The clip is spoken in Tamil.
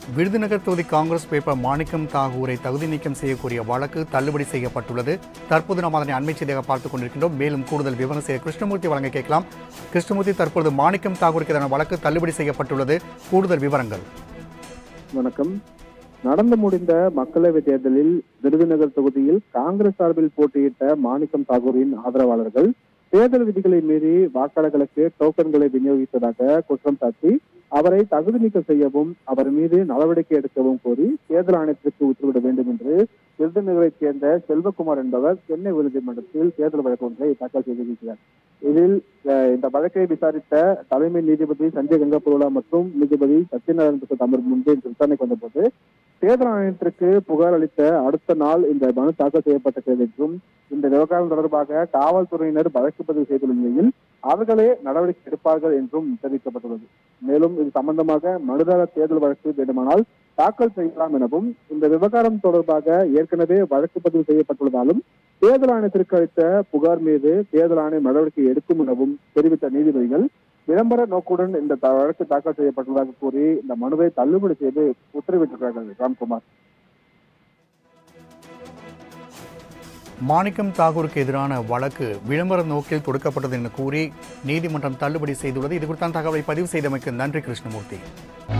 விருதுநகர் தொகுதி காங்கிரஸ் வேட்பாளர் மாணிக்கம் தாகூரை தகுதி நீக்கம் செய்யக்கூடிய வழக்கு தள்ளுபடி செய்யப்பட்டுள்ளது தற்போது நாம் அதனை அண்மை செய்தியாக பார்த்துக் கொண்டிருக்கின்றோம் மேலும் கூடுதல் விவரம் செய்ய கிருஷ்ணமூர்த்தி வழங்க கேட்கலாம் கிருஷ்ணமூர்த்தி தற்பொழுது மாணிக்கம் தாகூருக்கு எதிரான வழக்கு தள்ளுபடி செய்யப்பட்டுள்ளது கூடுதல் விவரங்கள் வணக்கம் நடந்து முடிந்த மக்களவைத் தேர்தலில் விருதுநகர் தொகுதியில் காங்கிரஸ் சார்பில் போட்டியிட்ட மாணிக்கம் தாகூரின் ஆதரவாளர்கள் தேர்தல் விதிகளை மீறி வாக்காளர்களுக்கு டோக்கன்களை விநியோகித்ததாக குற்றம் சாட்டி அவரை தகுதி நீக்கம் செய்யவும் அவர் மீது நடவடிக்கை எடுக்கவும் கோரி தேர்தல் ஆணையத்திற்கு உத்தரவிட வேண்டும் என்று விருதுநகரைச் சேர்ந்த செல்வகுமார் என்பவர் சென்னை உயர்நீதிமன்றத்தில் தேர்தல் வழக்கு ஒன்றை தாக்கல் செய்திருக்கிறார் இதில் அஹ், இந்த வழக்கை விசாரித்த தலைமை நீதிபதி சஞ்சய் கங்கபுரோலா மற்றும் நீதிபதி சத்யநாராயண பிரசாத் அமர்வு முன்பு இன்று விசாரணைக்கு வந்தபோது தேர்தல் ஆணையத்திற்கு புகார் அளித்த அடுத்த நாள் இந்த மனு தாக்கல் செய்யப்பட்டது என்றும் இந்த விவகாரம் தொடர்பாக காவல்துறையினர் வழக்கு பதிவு செய்துள்ள நிலையில் அவர்களே நடவடிக்கை எடுப்பார்கள் என்றும் தெரிவிக்கப்பட்டுள்ளது மேலும் இது சம்பந்தமாக மனுதாரர் தேர்தல் வழக்கு வேண்டுமானால் தாக்கல் செய்யலாம் எனவும் இந்த விவகாரம் தொடர்பாக ஏற்கனவே வழக்கு பதிவு செய்யப்பட்டுள்ளதாலும் தேர்தல் ஆணையத்திற்கு அளித்த புகார் மீது தேர்தல் ஆணையம் நடவடிக்கை எடுக்கும் எனவும் தெரிவித்த நீதிபதிகள் விளம்பர நோக்குடன் இந்த த- வழக்கு தாக்கல் செய்யப்பட்டுள்ளதாக கூறி இந்த மனுவை தள்ளுபடி செய்து உத்தரவிட்டிருக்கிறார்கள் ராம்குமார் மாணிக்கம் தாகூருக்கு எதிரான வழக்கு விளம்பர நோக்கில் தொடுக்கப்பட்டது என கூறி நீதிமன்றம் தள்ளுபடி செய்துள்ளது இது குறித்தான தகவலை பதிவு செய்தமைக்கு நன்றி கிருஷ்ணமூர்த்தி